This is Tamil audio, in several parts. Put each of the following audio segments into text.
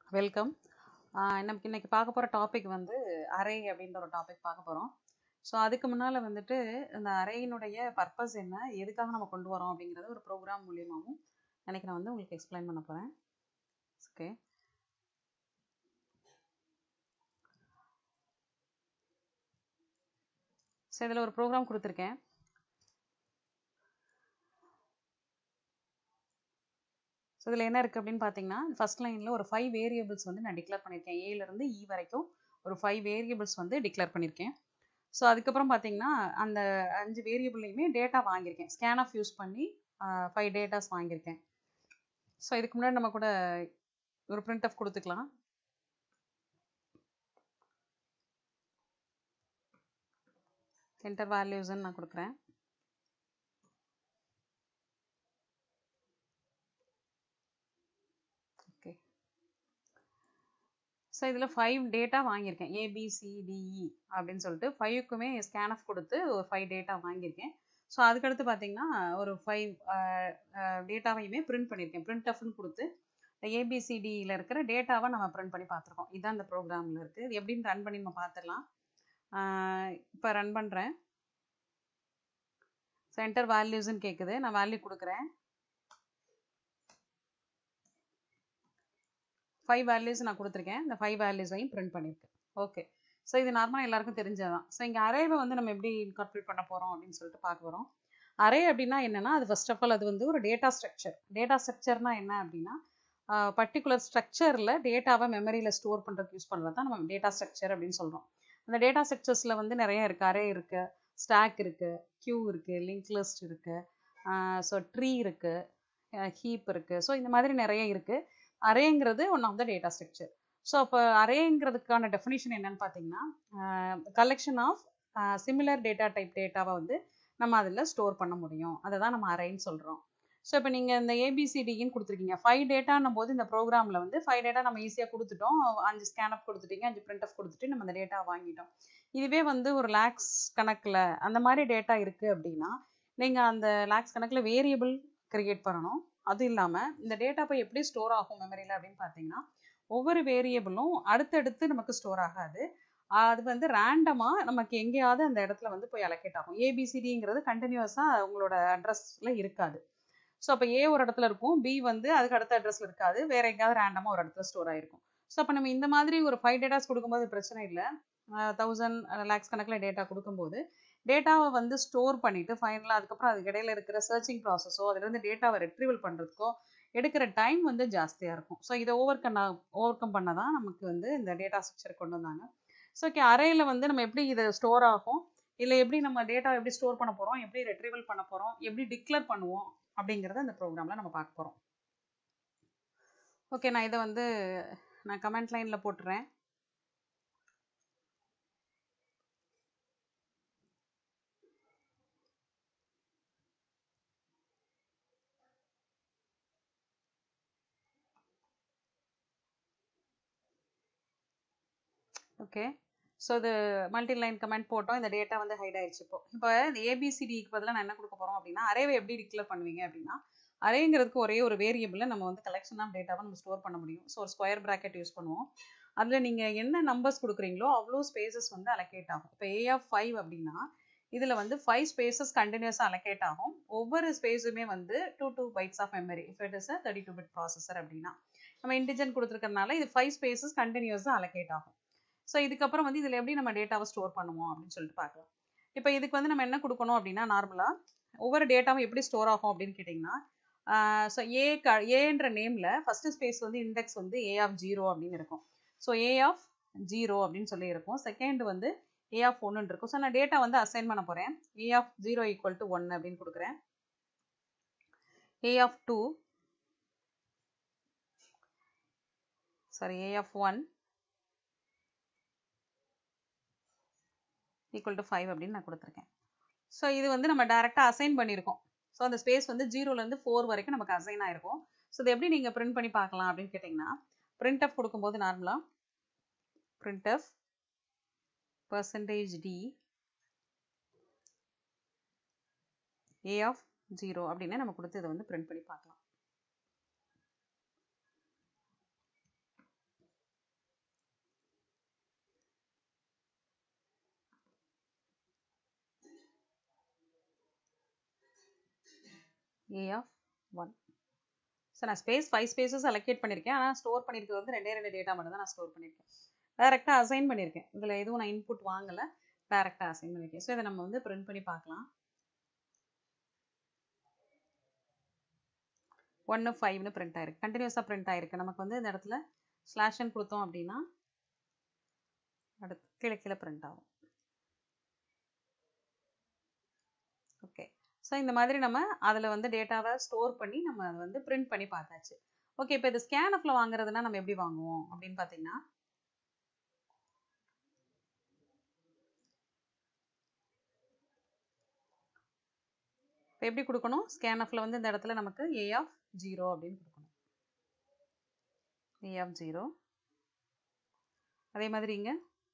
வெல்கம் நமக்கு இன்னைக்கு பார்க்க போகிற டாபிக் வந்து அறை அப்படின்ற ஒரு டாபிக் பார்க்க போகிறோம் ஸோ அதுக்கு முன்னால் வந்துட்டு இந்த அறையினுடைய பர்பஸ் என்ன எதுக்காக நம்ம கொண்டு வரோம் அப்படிங்கிறது ஒரு ப்ரோக்ராம் மூலியமாகவும் எனக்கு நான் வந்து உங்களுக்கு எக்ஸ்பிளைன் பண்ண போகிறேன் ஓகே ஸோ இதில் ஒரு ப்ரோக்ராம் கொடுத்துருக்கேன் ஸோ இதில் என்ன இருக்குது அப்படின்னு பார்த்தீங்கன்னா ஃபர்ஸ்ட் லைனில் ஒரு ஃபைவ் வேரியபிள்ஸ் வந்து நான் டிக்ளேர் பண்ணியிருக்கேன் ஏலேருந்து இ வரைக்கும் ஒரு ஃபைவ் வேரியபிள்ஸ் வந்து டிக்ளேர் பண்ணியிருக்கேன் ஸோ அதுக்கப்புறம் பார்த்தீங்கன்னா அந்த அஞ்சு வேரியபிள்லையுமே டேட்டா வாங்கியிருக்கேன் ஸ்கேன் ஆஃப் யூஸ் பண்ணி ஃபைவ் டேட்டாஸ் வாங்கியிருக்கேன் ஸோ இதுக்கு முன்னாடி நம்ம கூட ஒரு பிரிண்ட் ஆஃப் கொடுத்துக்கலாம் என்டர் வேல்யூஸ்ன்னு நான் கொடுக்குறேன் ஓகே ஸோ இதில் ஃபைவ் டேட்டா வாங்கியிருக்கேன் ஏபிசிடிஇ அப்படின்னு சொல்லிட்டு ஃபைவ்க்குமே ஸ்கேன் ஆஃப் கொடுத்து ஒரு ஃபைவ் டேட்டா வாங்கியிருக்கேன் ஸோ அதுக்கடுத்து பார்த்தீங்கன்னா ஒரு ஃபைவ் டேட்டாவையுமே பிரிண்ட் பண்ணியிருக்கேன் பிரிண்ட் ஆஃப்னு கொடுத்து இந்த ஏபிசிடியில் இருக்கிற டேட்டாவை நம்ம பிரிண்ட் பண்ணி பார்த்துருக்கோம் இதுதான் இந்த ப்ரோக்ராமில் இருக்குது இது எப்படின்னு ரன் பண்ணி நம்ம பார்த்துடலாம் இப்போ ரன் பண்ணுறேன் சென்டர் வேல்யூஸ்ன்னு கேட்குது நான் வேல்யூ கொடுக்குறேன் ஃபைவ் வேல்யூஸ் நான் கொடுத்துருக்கேன் இந்த ஃபைவ் வேல்யூஸையும் பிரிண்ட் பண்ணியிருக்கேன் ஓகே ஸோ இது நார்மலாக எல்லாருக்கும் தெரிஞ்சதான் ஸோ இங்கே அரேவை வந்து நம்ம எப்படி இன்கார்பரேட் பண்ண போகிறோம் அப்படின்னு சொல்லிட்டு பார்க்க போகிறோம் அரே அப்படின்னா என்னென்னா அது ஃபர்ஸ்ட் ஆஃப் ஆல் அது வந்து ஒரு டேட்டா ஸ்ட்ரக்சர் டேட்டா ஸ்ட்ரக்சர்னா என்ன அப்படின்னா பர்டிகுலர் ஸ்ட்ரக்சரில் டேட்டாவை மெமரியில் ஸ்டோர் பண்ணுறதுக்கு யூஸ் பண்ணுறது தான் நம்ம டேட்டா ஸ்ட்ரக்சர் அப்படின்னு சொல்கிறோம் அந்த டேட்டா ஸ்ட்ரக்சர்ஸில் வந்து நிறைய இருக்குது அரே இருக்குது ஸ்டாக் இருக்குது க்யூ இருக்குது லிங்க் லிஸ்ட் இருக்குது ஸோ ட்ரீ இருக்குது ஹீப் இருக்குது ஸோ இந்த மாதிரி நிறைய இருக்குது அரேங்கிறது one of the data structure so அப்போ அரேங்கிறதுக்கான டெஃபினிஷன் என்னன்னு பார்த்தீங்கன்னா collection of similar data type டேட்டாவை வந்து நம்ம அதில் ஸ்டோர் பண்ண முடியும் அதை தான் நம்ம அரேன்னு சொல்கிறோம் ஸோ இப்போ நீங்கள் இந்த ஏபிசிடின்னு கொடுத்துருக்கீங்க ஃபைவ் டேட்டான்னும் போது இந்த ப்ரோக்ராமில் வந்து ஃபைவ் டேட்டா நம்ம ஈஸியாக கொடுத்துட்டோம் அஞ்சு ஸ்கேன் அப் கொடுத்துட்டீங்க அஞ்சு பிரிண்ட் ஆஃப் கொடுத்துட்டு நம்ம அந்த டேட்டா வாங்கிட்டோம் இதுவே வந்து ஒரு லேக்ஸ் கணக்கில் அந்த மாதிரி டேட்டா இருக்குது அப்படின்னா நீங்கள் அந்த லேக்ஸ் கணக்கில் வேரியபிள் கிரியேட் பண்ணணும் அது இல்லாமல் இந்த டேட்டா போய் எப்படி ஸ்டோர் ஆகும் மெமரியில் அப்படின்னு பார்த்தீங்கன்னா ஒவ்வொரு வேரியபிளும் அடுத்தடுத்து நமக்கு ஸ்டோர் ஆகாது அது வந்து ரேண்டமாக நமக்கு எங்கேயாவது அந்த இடத்துல வந்து போய் அலோகேட் ஆகும் ஏபிசிடிங்கிறது கண்டினியூஸாக உங்களோட அட்ரஸில் இருக்காது ஸோ அப்போ ஏ ஒரு இடத்துல இருக்கும் பி வந்து அதுக்கு அடுத்த அட்ரஸில் இருக்காது வேற எங்கேயாவது ரேண்டமாக ஒரு இடத்துல ஸ்டோர் ஆயிருக்கும் ஸோ அப்போ நம்ம இந்த மாதிரி ஒரு ஃபைவ் டேட்டாஸ் கொடுக்கும்போது பிரச்சனை இல்லை தௌசண்ட் லேக்ஸ் கணக்கில் டேட்டா கொடுக்கும்போது டேட்டாவை வந்து ஸ்டோர் பண்ணிட்டு ஃபைனலாக அதுக்கப்புறம் அதுக்கு இடையில இருக்கிற சர்ச்சிங் ப்ராசஸோ அதுலேருந்து டேட்டாவை ரெட்ரிவல் பண்ணுறதுக்கோ எடுக்கிற டைம் வந்து ஜாஸ்தியாக இருக்கும் ஸோ இதை ஓவர் கண்ணா ஓவர் கம் பண்ண தான் நமக்கு வந்து இந்த டேட்டா ஸ்ட்ரக்சர் கொண்டு வந்தாங்க ஸோ ஓகே அறையில் வந்து நம்ம எப்படி இதை ஸ்டோர் ஆகும் இல்லை எப்படி நம்ம டேட்டா எப்படி ஸ்டோர் பண்ண போகிறோம் எப்படி ரெட்ரிவல் பண்ண போகிறோம் எப்படி டிக்ளேர் பண்ணுவோம் அப்படிங்கிறத இந்த ப்ரோக்ராமில் நம்ம பார்க்க போகிறோம் ஓகே நான் இதை வந்து நான் கமெண்ட் லைனில் போட்டுறேன் ஓகே ஸோ இது மல்டி லைன் கமெண்ட் போட்டோம் இந்த டேட்டா வந்து ஹைட் ஆயிடுச்சு இப்போ இப்போ இந்த ஏபிசிடிக்கு பதிலாக நான் என்ன கொடுக்க போகிறோம் அப்படின்னா அரேவை எப்படி டிக்ளேர் பண்ணுவீங்க அப்படின்னா அரேங்கிறதுக்கு ஒரே ஒரு வேரியபிளில் நம்ம வந்து கலெக்ஷன் ஆஃப் டேட்டாவை நம்ம ஸ்டோர் பண்ண முடியும் ஸோ ஒரு ஸ்கொயர் ப்ராக்கெட் யூஸ் பண்ணுவோம் அதில் நீங்கள் என்ன நம்பர்ஸ் கொடுக்குறீங்களோ அவ்வளோ ஸ்பேசஸ் வந்து அலோகேட் ஆகும் இப்போ ஏ ஆஃப் ஃபைவ் அப்படின்னா இதில் வந்து ஃபைவ் ஸ்பேசஸ் கண்டினியூஸாக அலோகேட் ஆகும் ஒவ்வொரு ஸ்பேஸுமே வந்து two two bytes of memory if it is a thirty two bit processor அப்படின்னா நம்ம இன்டிஜென்ட் கொடுத்துருக்கறனால இது ஃபைவ் ஸ்பேசஸ் கண்டினியூஸாக அலோகேட் ஆகும் ஸோ இதுக்கப்புறம் வந்து இதில் எப்படி நம்ம டேட்டாவை ஸ்டோர் பண்ணுவோம் அப்படின்னு சொல்லிட்டு பார்க்கலாம் இப்போ இதுக்கு வந்து நம்ம என்ன கொடுக்கணும் அப்படின்னா நார்மலாக ஒவ்வொரு டேட்டாவும் எப்படி ஸ்டோர் ஆகும் அப்படின்னு கேட்டிங்கன்னா ஸோ ஏ க ஏன்ற நேமில் ஃபஸ்ட்டு ஸ்பேஸ் வந்து இண்டெக்ஸ் வந்து ஏ ஆஃப் ஜீரோ அப்படின்னு இருக்கும் ஸோ ஏ ஆஃப் ஜீரோ அப்படின்னு சொல்லி இருக்கும் செகண்ட் வந்து ஏ ஆஃப் ஒன்றுன்னு இருக்கும் ஸோ நான் டேட்டா வந்து அசைன் பண்ண போகிறேன் a of zero equal to one அப்படின்னு கொடுக்குறேன் a of two sorry a of one equal to five அப்படின்னு நான் கொடுத்துருக்கேன் ஸோ இது வந்து நம்ம டேரெக்டாக அசைன் பண்ணியிருக்கோம் ஸோ அந்த ஸ்பேஸ் வந்து ஜீரோலேருந்து ஃபோர் வரைக்கும் நமக்கு அசைன் ஆயிருக்கும் ஸோ இது எப்படி நீங்கள் பிரிண்ட் பண்ணி பார்க்கலாம் அப்படின்னு கேட்டிங்கன்னா பிரிண்ட் ஆஃப் கொடுக்கும்போது நார்மலாக printf percentage d a of zero அப்படின்னு நம்ம கொடுத்து இதை வந்து பிரிண்ட் பண்ணி பார்க்கலாம் ஏ ஆஃப் ஒன் ஸோ நான் ஸ்பேஸ் ஃபைவ் ஸ்பேசஸ் அலோகேட் பண்ணியிருக்கேன் ஆனால் ஸ்டோர் பண்ணியிருக்கிறது வந்து ரெண்டே ரெண்டு டேட்டா மட்டும் தான் நான் ஸ்டோர் பண்ணியிருக்கேன் டேரெக்டாக அசைன் பண்ணியிருக்கேன் இதில் எதுவும் நான் இன்புட் வாங்கலை டேரெக்டாக அசைன் பண்ணியிருக்கேன் ஸோ இதை நம்ம வந்து பிரிண்ட் பண்ணி பார்க்கலாம் ஒன்று ஃபைவ்னு பிரிண்ட் ஆயிருக்கு கண்டினியூஸாக பிரிண்ட் ஆயிருக்கு நமக்கு வந்து இந்த இடத்துல ஸ்லாஷன் கொடுத்தோம் அப்படின்னா அடுத்து கீழே கீழே பிரிண்ட் ஆகும் ஓகே ஸோ இந்த மாதிரி நம்ம அதில் வந்து டேட்டாவை ஸ்டோர் பண்ணி நம்ம அதை வந்து பிரிண்ட் பண்ணி பார்த்தாச்சு ஓகே இப்போ இது ஸ்கேன் வாங்குறதுனா நம்ம எப்படி வாங்குவோம் அப்படின்னு பார்த்தீங்கன்னா இப்போ எப்படி கொடுக்கணும் ஸ்கேன் ஆஃப்ல வந்து இந்த இடத்துல நமக்கு ஏ ஆஃப் ஜீரோ அப்படின்னு கொடுக்கணும் ஏ ஆஃப் ஜீரோ அதே மாதிரி இங்க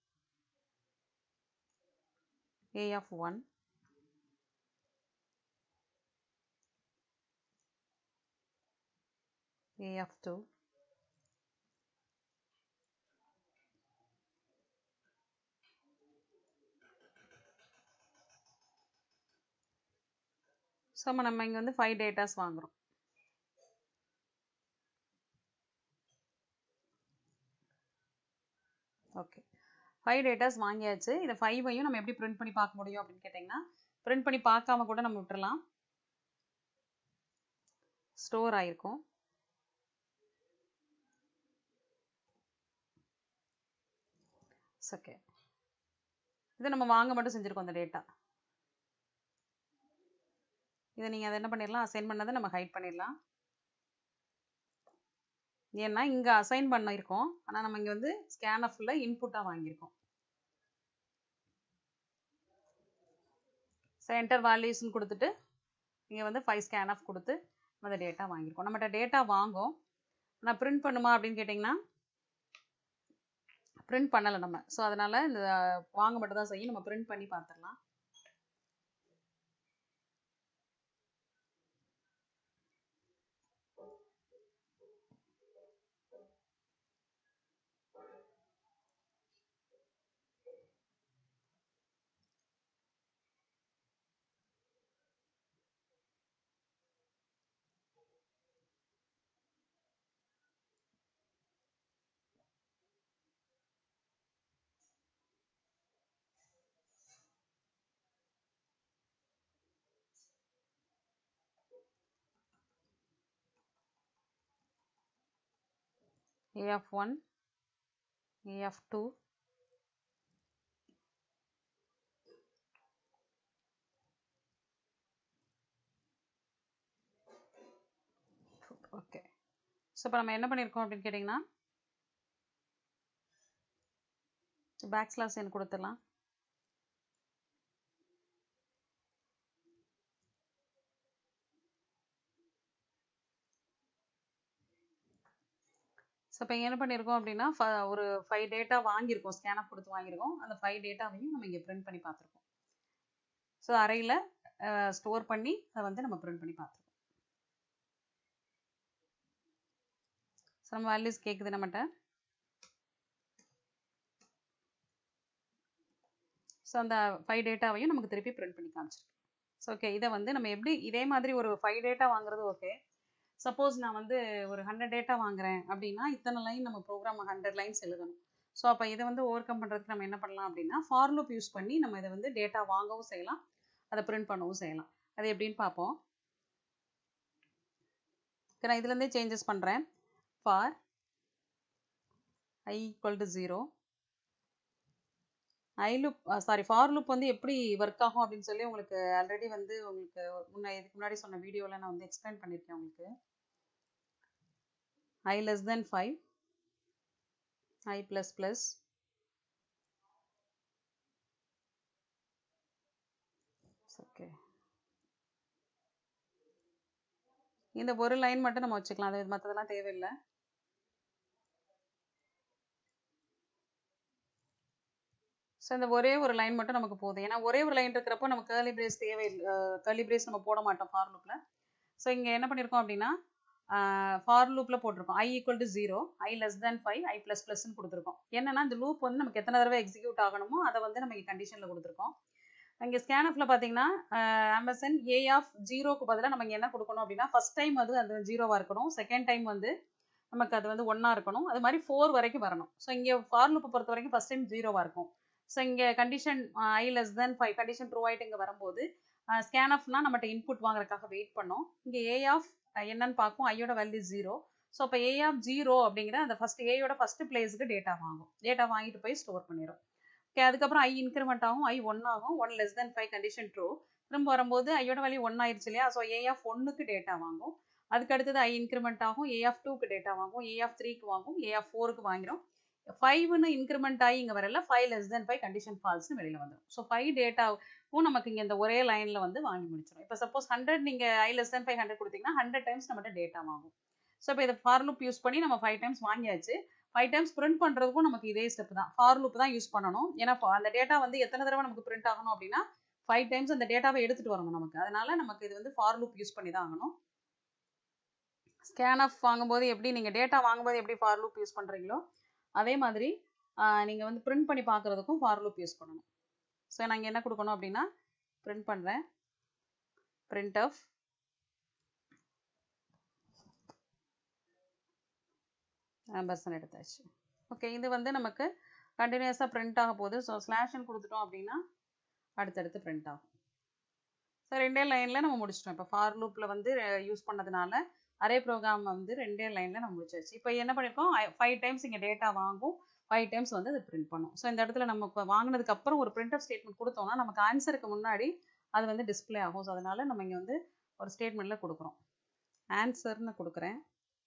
a of one a of two so நம்ம இங்கே வந்து ஃபைவ் டேட்டாஸ் வாங்குறோம் ஓகே ஃபைவ் டேட்டாஸ் வாங்கியாச்சு இதை ஃபைவையும் நம்ம எப்படி பிரிண்ட் பண்ணி பார்க்க முடியும் அப்படின்னு கேட்டிங்கன்னா பிரிண்ட் பண்ணி பார்க்காம கூட நம்ம விட்டுறலாம் ஸ்டோர் ஆயிருக்கும் ஓகே இதை நம்ம வாங்க மட்டும் செஞ்சுருக்கோம் அந்த டேட்டா இதை நீங்கள் அதை என்ன பண்ணிடலாம் அசைன் பண்ணதை நம்ம ஹைட் பண்ணிடலாம் ஏன்னா இங்கே அசைன் பண்ணியிருக்கோம் ஆனால் நம்ம இங்கே வந்து ஸ்கேன் ஃபுல்லாக இன்புட்டாக வாங்கியிருக்கோம் ஸோ என்டர் வேல்யூஸ்னு கொடுத்துட்டு இங்கே வந்து ஃபைவ் ஸ்கேன் ஆஃப் கொடுத்து அந்த டேட்டா வாங்கியிருக்கோம் நம்மகிட்ட டேட்டா வாங்கும் நான் பிரிண்ட் பண்ணுமா அப்படின்னு கேட்டிங்கன்னா பிரிண்ட் பண்ணலை நம்ம ஸோ அதனால் இந்த வாங்க மட்டும் தான் செய்யும் நம்ம பிரிண்ட் பண்ணி பார்த்துடலாம் a of 1 a of 2 okay so இப்போ நம்ம என்ன பண்ணியிருக்கோம் அப்படின்னு கேட்டிங்கன்னா பேக் ஸ்லாஸ் எனக்கு கொடுத்துடலாம் ஸோ இப்போ என்ன பண்ணியிருக்கோம் அப்படின்னா ஒரு ஃபைவ் டேட்டா வாங்கியிருக்கோம் ஸ்கேன் ஆஃப் கொடுத்து வாங்கியிருக்கோம் அந்த ஃபைவ் டேட்டாவையும் நம்ம இங்கே பிரிண்ட் பண்ணி பார்த்துருக்கோம் ஸோ அறையில் ஸ்டோர் பண்ணி அதை வந்து நம்ம பிரிண்ட் பண்ணி பார்த்துருக்கோம் ஸோ நம்ம வேல்யூஸ் கேட்குது நம்மகிட்ட ஸோ அந்த ஃபைவ் டேட்டாவையும் நமக்கு திருப்பி பிரிண்ட் பண்ணி காமிச்சிருக்கு ஸோ ஓகே இதை வந்து நம்ம எப்படி இதே மாதிரி ஒரு ஃபைவ் டேட்டா வாங்குறது ஓகே சப்போஸ் நான் வந்து ஒரு ஹண்ட்ரட் டேட்டா வாங்குறேன் அப்படின்னா இத்தனை லைன் நம்ம ப்ரோக்ராம் ஹண்ட்ரட் லைன்ஸ் எழுதணும் ஸோ அப்போ இதை வந்து ஓவர் கம் பண்ணுறதுக்கு நம்ம என்ன பண்ணலாம் அப்படின்னா ஃபார் லூப் யூஸ் பண்ணி நம்ம இதை வந்து டேட்டா வாங்கவும் செய்யலாம் அதை பிரிண்ட் பண்ணவும் செய்யலாம் அது எப்படின்னு பார்ப்போம் நான் இதுலேருந்தே சேஞ்சஸ் பண்ணுறேன் for i equal to zero i loop sorry for loop வந்து எப்படி ஒர்க் ஆகும் அப்படின்னு சொல்லி உங்களுக்கு ஆல்ரெடி வந்து உங்களுக்கு முன்ன இதுக்கு முன்னாடி சொன்ன வீடியோவில் நான் வந்து எக்ஸ்பிளைன் பண்ணியிருக்கேன் உங்களுக்கு i less than five i plus plus okay இந்த ஒரு லைன் மட்டும் நம்ம வச்சுக்கலாம் அது மற்றதெல்லாம் தேவையில்லை ஸோ இந்த ஒரே ஒரு லைன் மட்டும் நமக்கு போதும் ஏன்னா ஒரே ஒரு லைன் இருக்கிறப்போ நம்ம கேர்லி பிரேஸ் தேவை கேர்லி பிரேஸ் நம்ம போட மாட்டோம் ஃபார் லூப்பில் ஸோ இங்கே என்ன பண்ணியிருக்கோம் அப்படின்னா ஃபார் லூப்பில் போட்டிருக்கோம் i equal to zero i less than five i plus ப்ளஸ்ன்னு கொடுத்துருக்கோம் என்னன்னா இந்த லூப் வந்து நமக்கு எத்தனை தடவை எக்ஸிக்யூட் ஆகணுமோ அதை வந்து நம்ம கண்டிஷனில் கொடுத்துருக்கோம் இங்கே ஸ்கேனஃபில் பார்த்தீங்கன்னா ஆம்பர்சன் ஏ ஆஃப் ஜீரோக்கு பதிலாக நம்ம இங்கே என்ன கொடுக்கணும் அப்படின்னா ஃபர்ஸ்ட் டைம் அது அது ஜீரோவாக இருக்கணும் செகண்ட் டைம் வந்து நமக்கு அது வந்து ஒன்றா இருக்கணும் அது மாதிரி ஃபோர் வரைக்கும் வரணும் ஸோ இங்கே ஃபார் லூப்பை பொறுத்த வரைக்கும் ஃபர்ஸ்ட் டைம் ஜீரோவாக இருக்கும் ஸோ இங்கே condition i less than five condition true ஆகிட்டு இங்கே வரும்போது ஸ்கேனஃப்னா நம்மகிட்ட இன்புட் வாங்குறதுக்காக வெயிட் பண்ணோம் இங்கே ஏ ஆஃப் என்னன்னு பார்க்கும் ஐயோட வேல்யூ ஜீரோ ஸோ அப்போ ஏ ஆஃப் ஜீரோ அப்படிங்கிற அந்த ஃபர்ஸ்ட் ஏயோட ஃபர்ஸ்ட் பிளேஸுக்கு டேட்டா வாங்கும் டேட்டா வாங்கிட்டு போய் ஸ்டோர் பண்ணிடும் ஓகே அதுக்கப்புறம் ஐ இன்க்ரிமெண்ட் ஆகும் ஐ ஒன் ஆகும் one less than five condition true திரும்ப வரும்போது ஐயோட வேல்யூ ஒன் ஆயிடுச்சு இல்லையா ஸோ ஏ ஆஃப் ஒன்னுக்கு டேட்டா வாங்கும் அதுக்கு அடுத்தது ஐ இன்க்ரிமெண்ட் ஆகும் ஏ ஆஃப் டூக்கு டேட்டா வாங்கும் ஏ ஆஃப் த்ரீக்கு வாங்கும் ஏ ஆஃப் ஃபோருக்கு வாங்கிடும் ஃபைவ்னு இன்க்ரிமெண்ட் ஆகி இங்கே வரல five less than five condition ஃபால்ஸ்னு வெளியில் வந்துடும் ஸோ ஃபைவ் டேட்டாவும் நமக்கு இங்கே இந்த ஒரே லைனில் வந்து வாங்கி முடிச்சிடும் இப்போ சப்போஸ் ஹண்ட்ரட் நீங்கள் i less than five hundred கொடுத்தீங்கன்னா ஹண்ட்ரட் டைம்ஸ் நம்மகிட்ட டேட்டா வாங்கும் ஸோ இப்போ இதை ஃபார் லூப் யூஸ் பண்ணி நம்ம ஃபைவ் டைம்ஸ் வாங்கியாச்சு ஃபைவ் டைம்ஸ் பிரிண்ட் பண்ணுறதுக்கும் நமக்கு இதே ஸ்டெப் தான் ஃபார் லூப் தான் யூஸ் பண்ணணும் ஏன்னா அந்த டேட்டா வந்து எத்தனை தடவை நமக்கு பிரிண்ட் ஆகணும் அப்படின்னா ஃபைவ் டைம்ஸ் அந்த டேட்டாவை எடுத்துகிட்டு வரணும் நமக்கு அதனால நமக்கு இது வந்து ஃபார் லூப் யூஸ் பண்ணி தான் ஆகணும் ஸ்கேன் ஆஃப் வாங்கும்போது எப்படி நீங்கள் டேட்டா வாங்கும்போது எப்படி ஃபார் லூப் யூஸ் பண்ணுறீங்களோ அதே மாதிரி நீங்கள் வந்து பிரிண்ட் பண்ணி பார்க்குறதுக்கும் ஃபார் லூப் யூஸ் பண்ணணும் ஸோ நான் இங்கே என்ன கொடுக்கணும் அப்படின்னா பிரிண்ட் பண்ணுறேன் பிரிண்ட் ஆஃப் ஆம்பர்சன் எடுத்தாச்சு ஓகே இது வந்து நமக்கு கண்டினியூஸாக பிரிண்ட் ஆக போகுது ஸோ ஸ்லாஷன் கொடுத்துட்டோம் அப்படின்னா அடுத்தடுத்து பிரிண்ட் ஆகும் ஸோ ரெண்டே லைனில் நம்ம முடிச்சிட்டோம் இப்போ ஃபார் லூப்பில் வந்து யூஸ் பண்ணதுனால அரே ப்ரோக்ராம் வந்து ரெண்டே லைனில் நம்ம முடிச்சாச்சு இப்போ என்ன பண்ணியிருக்கோம் ஃபைவ் டைம்ஸ் இங்கே டேட்டா வாங்கும் ஃபைவ் டைம்ஸ் வந்து அது பிரிண்ட் பண்ணும் ஸோ இந்த இடத்துல நம்ம இப்போ வாங்கினதுக்கு அப்புறம் ஒரு பிரிண்ட் ஆஃப் ஸ்டேட்மெண்ட் கொடுத்தோம்னா நமக்கு ஆன்சருக்கு முன்னாடி அது வந்து டிஸ்பிளே ஆகும் ஸோ அதனால நம்ம இங்கே வந்து ஒரு ஸ்டேட்மெண்ட்டில் கொடுக்குறோம் ஆன்சர்னு கொடுக்குறேன்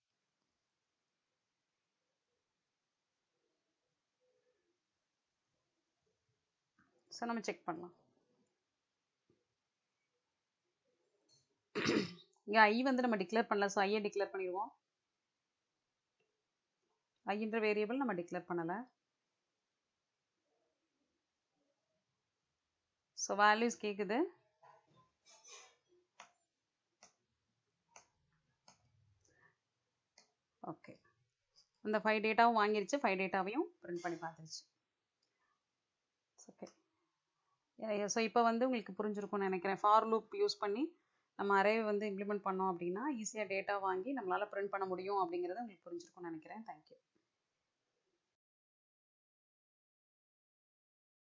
ஸோ நம்ம செக் பண்ணலாம் இங்கே ஐ வந்து நம்ம டிக்ளேர் பண்ணல ஸோ ஐயை டிக்ளேர் பண்ணிடுவோம் ஐன்ற வேரியபிள் நம்ம டிக்ளேர் பண்ணலை ஸோ வேல்யூஸ் கேட்குது ஓகே அந்த ஃபைவ் டேட்டாவும் வாங்கிருச்சு ஃபைவ் டேட்டாவையும் பிரிண்ட் பண்ணி பார்த்துருச்சு ஓகே ஸோ இப்போ வந்து உங்களுக்கு புரிஞ்சிருக்கும்னு நினைக்கிறேன் ஃபார் லூப் யூஸ் பண்ணி நம்ம அரே வந்து இம்ப்ளிமெண்ட் பண்ணோம் அப்படின்னா ஈஸியாக டேட்டா வாங்கி நம்மளால் பிரிண்ட் பண்ண முடியும் அப்படிங்கிறது உங்களுக்கு புரிஞ்சிருக்கும்னு நினைக்கிறேன் தேங்க்யூ